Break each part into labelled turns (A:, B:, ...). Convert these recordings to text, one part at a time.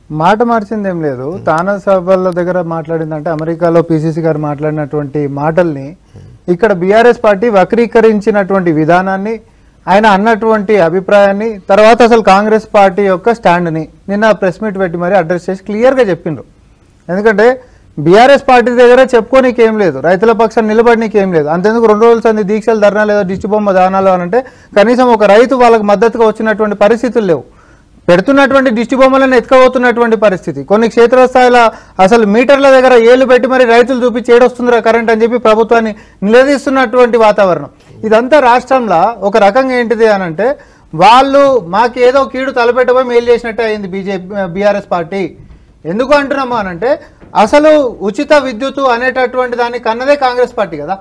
A: మాట మార్చింది ఏం లేదు తానా సభల దగ్గర మాట్లాడిందంటే అమెరికాలో పిసిసి గారు మాట్లాడినటువంటి మాటల్ని ఇక్కడ బీఆర్ఎస్ పార్టీ వక్రీకరించినటువంటి విధానాన్ని ఆయన అన్నటువంటి అభిప్రాయాన్ని తర్వాత అసలు కాంగ్రెస్ పార్టీ యొక్క స్టాండ్ని నిన్న ప్రెస్ మీట్ పెట్టి మరి అడ్రస్ చేసి క్లియర్గా చెప్పిండ్రు ఎందుకంటే బీఆర్ఎస్ పార్టీ దగ్గర చెప్పుకోనీకి ఏం లేదు రైతుల పక్షాన నిలబడనీకి ఏం లేదు అంతెందుకు రెండు రోజుల సంది దీక్షలు ధర్నా లేదా దిష్టి బొమ్మ దానాలు అని అంటే కనీసం ఒక రైతు వాళ్ళకి మద్దతుగా వచ్చినటువంటి పరిస్థితులు లేవు పెడుతున్నటువంటి దిష్టి బొమ్మలను ఎత్తుకపోతున్నటువంటి పరిస్థితి కొన్ని క్షేత్రస్థాయిలో అసలు మీటర్ల దగ్గర ఏళ్ళు పెట్టి మరి రైతులు చూపించి ఏడొస్తుందిరా కరెంట్ అని చెప్పి ప్రభుత్వాన్ని నిలదీస్తున్నటువంటి వాతావరణం ఇదంతా రాష్ట్రంలో ఒక రకంగా ఏంటిది అని అంటే వాళ్ళు మాకు ఏదో కీడు తలపెట్టబోయి మేలు చేసినట్టే అయింది బీజేపీ బీఆర్ఎస్ పార్టీ ఎందుకు అంటున్నాము అని అంటే అసలు ఉచిత విద్యుత్ అనేటటువంటి దాన్ని కన్నదే కాంగ్రెస్ పార్టీ కదా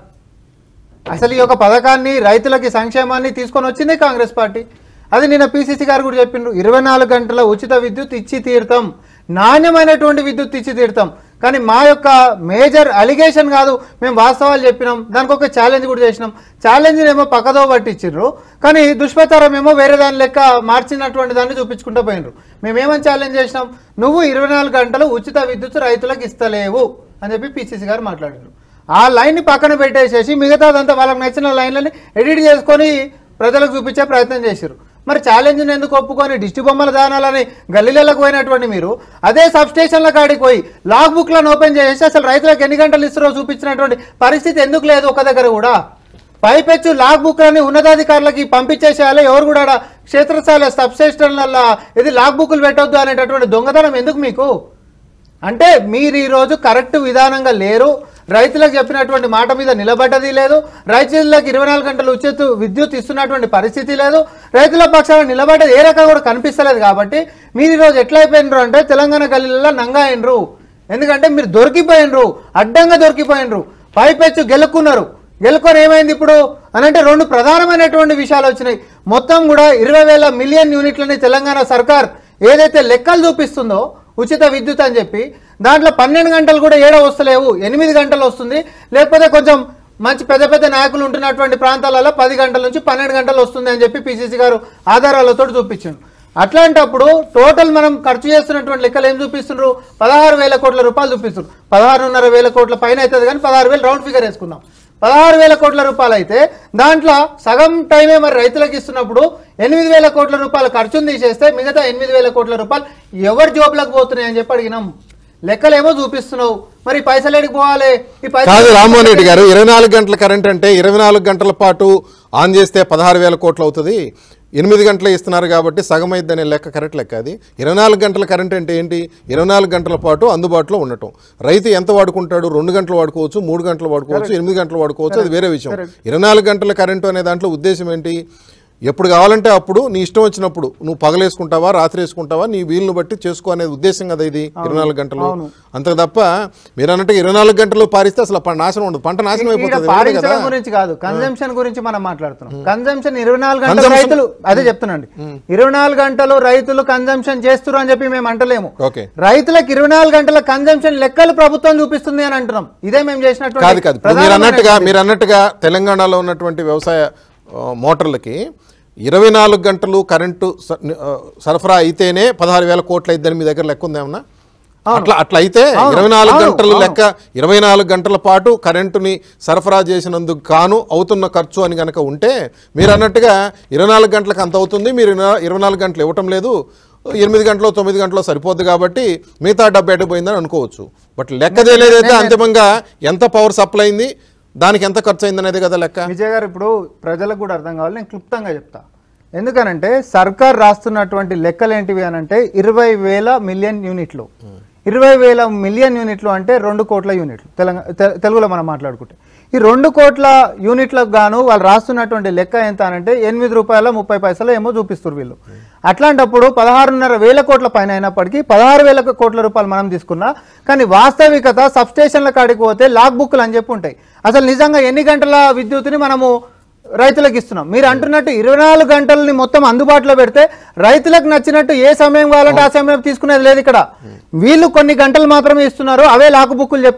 A: అసలు ఈ యొక్క పథకాన్ని రైతులకి సంక్షేమాన్ని తీసుకొని వచ్చిందే కాంగ్రెస్ పార్టీ అది నిన్న పిసిసి గారు కూడా చెప్పిండ్రు ఇరవై నాలుగు గంటల ఉచిత విద్యుత్ ఇచ్చి తీరుతాం నాణ్యమైనటువంటి విద్యుత్ ఇచ్చి తీరుతాం కానీ మా యొక్క మేజర్ అలిగేషన్ కాదు మేము వాస్తవాలు చెప్పినాం దానికి ఒక ఛాలెంజ్ కూడా చేసినాం ఛాలెంజ్ ఏమో పక్కదో పట్టించిర్రు కానీ దుష్ప్రచారం ఏమో వేరే దాని లెక్క మార్చినటువంటి దాన్ని చూపించుకుంటూ పోయినరు మేమేమని ఛాలెంజ్ చేసినాం నువ్వు ఇరవై నాలుగు గంటలు ఉచిత విద్యుత్ రైతులకు ఇస్తలేవు అని చెప్పి పిసిసి గారు మాట్లాడారు ఆ లైన్ని పక్కన పెట్టేసేసి మిగతాదంతా వాళ్ళకి నచ్చిన లైన్లని ఎడిట్ చేసుకొని ప్రజలకు చూపించే ప్రయత్నం చేశారు మరి ఛాలెంజ్ని ఎందుకు ఒప్పుకొని డిస్టి బొమ్మల దానాలని గల్లీలకు పోయినటువంటి మీరు అదే సబ్ స్టేషన్ల కాడికి పోయి లాగ్ బుక్లను ఓపెన్ చేసి అసలు రైతులకు ఎన్ని గంటలు ఇస్తారో చూపించినటువంటి పరిస్థితి ఎందుకు లేదు ఒక దగ్గర కూడా పైపెచ్చు లాగ్ బుక్లని ఉన్నతాధికారులకి పంపించేసేయాలి ఎవరు కూడా ఆడ క్షేత్రస్థాయిలో సబ్ స్టేషన్లలో ఇది లాగ్ బుక్లు పెట్టొద్దు అనేటటువంటి దొంగతనం ఎందుకు మీకు అంటే మీరు ఈరోజు కరెక్ట్ విధానంగా లేరు రైతులకు చెప్పినటువంటి మాట మీద నిలబడ్డది లేదు రైతులకు ఇరవై నాలుగు గంటలు ఉచిత విద్యుత్ ఇస్తున్నటువంటి పరిస్థితి లేదు రైతుల పక్షాన నిలబడ్డది ఏ రకంగా కూడా కనిపిస్తలేదు కాబట్టి మీరు ఈరోజు ఎట్లా అయిపోయినరు అంటే తెలంగాణ గల్లీలలో నంగా అయినరు ఎందుకంటే మీరు దొరికిపోయినరు అడ్డంగా దొరికిపోయినరు పైపెచ్చు గెలుక్కున్నారు గెలుకొని ఏమైంది ఇప్పుడు అని అంటే రెండు ప్రధానమైనటువంటి విషయాలు వచ్చినాయి మొత్తం కూడా ఇరవై వేల మిలియన్ యూనిట్లని తెలంగాణ సర్కార్ ఏదైతే లెక్కలు చూపిస్తుందో ఉచిత విద్యుత్ అని చెప్పి దాంట్లో పన్నెండు గంటలు కూడా ఏడ వస్తలేవు ఎనిమిది గంటలు వస్తుంది లేకపోతే కొంచెం మంచి పెద్ద పెద్ద నాయకులు ఉంటున్నటువంటి ప్రాంతాలలో పది గంటల నుంచి పన్నెండు గంటలు వస్తుంది అని చెప్పి పిసిసి గారు ఆధారాలతో చూపించారు అట్లాంటప్పుడు టోటల్ మనం ఖర్చు చేస్తున్నటువంటి లెక్కలు ఏం చూపిస్తున్నారు పదహారు వేల కోట్ల రూపాయలు చూపిస్తున్నారు పదహారున్నర వేల కోట్ల పైన అవుతుంది కానీ పదహారు వేలు రౌండ్ ఫిగర్ వేసుకుందాం పదహారు వేల కోట్ల రూపాయలు అయితే దాంట్లో సగం టైమే మరి రైతులకు ఇస్తున్నప్పుడు ఎనిమిది వేల కోట్ల రూపాయలు ఖర్చును తీసేస్తే మిగతా ఎనిమిది వేల కోట్ల రూపాయలు ఎవరి జోబులకు పోతున్నాయి అని చెప్పి అడిగినాం లెక్కలేమో చూపిస్తున్నావు మరి ఈ పైసలు ఎడికి పోవాలి ఈ
B: కాదు రామ్మోహన్ రెడ్డి గారు ఇరవై నాలుగు గంటల కరెంట్ అంటే ఇరవై నాలుగు గంటల పాటు ఆన్ చేస్తే పదహారు వేల కోట్లు అవుతుంది ఎనిమిది గంటలు ఇస్తున్నారు కాబట్టి సగం అయింది అనే లెక్క కరెక్ట్ లెక్క అది ఇరవై నాలుగు గంటల కరెంట్ అంటే ఏంటి ఇరవై నాలుగు గంటల పాటు అందుబాటులో ఉండటం రైతు ఎంత వాడుకుంటాడు రెండు గంటలు వాడుకోవచ్చు మూడు గంటలు వాడుకోవచ్చు ఎనిమిది గంటలు వాడుకోవచ్చు అది వేరే విషయం ఇరవై నాలుగు గంటల కరెంటు అనే దాంట్లో ఉద్దేశం ఏంటి ఎప్పుడు కావాలంటే అప్పుడు నీ ఇష్టం వచ్చినప్పుడు నువ్వు పగలేసుకుంటావా రాత్రి వేసుకుంటావా నీ వీలును బట్టి చేసుకో అనేది ఉద్దేశం కదా ఇది ఇరవై నాలుగు గంటలు అంతే తప్ప మీరు అన్నట్టు ఇరవై నాలుగు గంటలు పారిస్తే అసలు ప- నాశనం ఉండదు పంట నాశనం
A: ఈడ
B: అయిపోతుంది వేరే కదా
A: పారించడం గురించి కాదు కన్జంప్షన్ గురించి మనం మాట్లాడుతున్నాం కన్జంప్షన్ ఇరవై నాలుగు గంటలు
B: Consumption-
A: రైతులు అదే చెప్తున్నాండి ఇరవై నాలుగు గంటలు రైతులు కన్జంప్షన్ చేస్తున్నారు అని చెప్పి మేము అంటలేము
B: ఓకే
A: రైతులకు ఇరవై నాలుగు గంటల కన్జంప్షన్ లెక్కలు ప్రభుత్వం చూపిస్తుంది అని అంటున్నాం ఇదే మేము చేసినటువంటి
B: కాదు కాదు ఇప్పుడు మీరు అన్నట్టుగా మీరు అన్నట్టుగా తెలంగాణలో ఉన్నటువంటి వ్యవసాయ ఆ, మోటార్లకి ఇరవై నాలుగు గంటలు కరెంటు స- ఆ, సరఫరా అయితేనే పదహారు వేల కోట్లు అయిద్దని మీ దగ్గర లెక్క ఉందేమన్నా అట్లా అట్లా అయితే ఇరవై నాలుగు
A: అవును,
B: గంటలు
A: అవును.
B: లెక్క ఇరవై నాలుగు గంటల పాటు కరెంటుని సరఫరా చేసినందుకు గాను అవుతున్న ఖర్చు అని కనుక ఉంటే మీరు అన్నట్టుగా ఇరవై నాలుగు గంటలకు అంత అవుతుంది మీరు ఇరవై- ఇరవై నాలుగు గంటలు ఇవ్వటం లేదు ఎనిమిది గంటలు తొమ్మిది గంటలు సరిపోద్ది కాబట్టి మిగతా డబ్బు ఎటు పోయిందని అనుకోవచ్చు బట్ లెక్క తెలియదైతే అంతిమంగా ఎంత పవర్ సప్లై అయింది దానికి ఎంత ఖర్చు అయింది అనేది కదా లెక్క
A: విజయ్ గారు ఇప్పుడు ప్రజలకు కూడా అర్థం కావాలి నేను క్లుప్తంగా చెప్తా ఎందుకనంటే సర్కార్ రాస్తున్నటువంటి లెక్కలు ఏంటివి అని అంటే ఇరవై వేల మిలియన్ యూనిట్లు ఇరవై వేల మిలియన్ యూనిట్లు అంటే రెండు కోట్ల యూనిట్లు తెలంగాణ తె- తెలుగులో మనం మాట్లాడుకుంటే ఈ రెండు కోట్ల యూనిట్లకు గాను వాళ్ళు రాస్తున్నటువంటి లెక్క ఎంత అనంటే ఎనిమిది రూపాయల ముప్పై పైసలు ఏమో చూపిస్తారు వీళ్ళు అట్లాంటప్పుడు పదహారున్నర వేల కోట్ల పైన అయినప్పటికీ పదహారు వేల కోట్ల రూపాయలు మనం తీసుకున్నా కానీ వాస్తవికత సబ్ స్టేషన్ల కాడికి పోతే లాగ్ బుక్లు అని చెప్పి ఉంటాయి అసలు నిజంగా ఎన్ని గంటల విద్యుత్తుని మనము రైతులకు ఇస్తున్నాం మీరు అంటున్నట్టు ఇరవై నాలుగు గంటలని మొత్తం అందుబాటులో పెడితే రైతులకు నచ్చినట్టు ఏ సమయం కావాలంటే ఆ సమయం తీసుకునేది లేదు ఇక్కడ వీళ్ళు కొన్ని గంటలు మాత్రమే ఇస్తున్నారు అవే లాకు బుక్కులు చెప్తాయి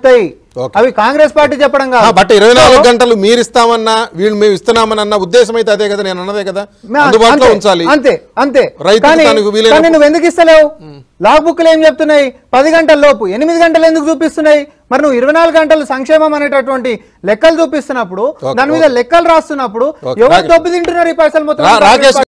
B: Okay.
A: అవి కాంగ్రెస్ పార్టీ చెప్పడం
B: ఆ,
A: కాదు
B: బట్ ఇరవై నాలుగు గంటలు మీరు ఇస్తామన్నా వీళ్ళు మేము ఇస్తున్నామని అన్న ఉద్దేశం అయితే అదే కదా నేను అన్నదే కదా
A: మే-
B: అందుబాటులో
A: అంతే,
B: ఉంచాలి
A: అంతే అంతే
B: రైతుకు
A: కానీ
B: తనకు వీలైనప్పుడు-
A: కానీ నువ్వు ఎందుకు ఇస్తలేవు లాగ్ బుక్లు ఏం చెప్తున్నాయి పది గంటల లోపు ఎనిమిది గంటలు ఎందుకు చూపిస్తున్నాయి మరి నువ్వు ఇరవై నాలుగు గంటలు సంక్షేమం అనేటటువంటి లెక్కలు చూపిస్తున్నప్పుడు
B: ఓకే,
A: దాని మీద లెక్కలు రాస్తున్నప్పుడు
B: ఓకే,
A: ఎవరు
B: రాకేష్.
A: దొబ్బి తింటున్నారు ఈ పైసలు మొత్తం
B: రా- రాకేష్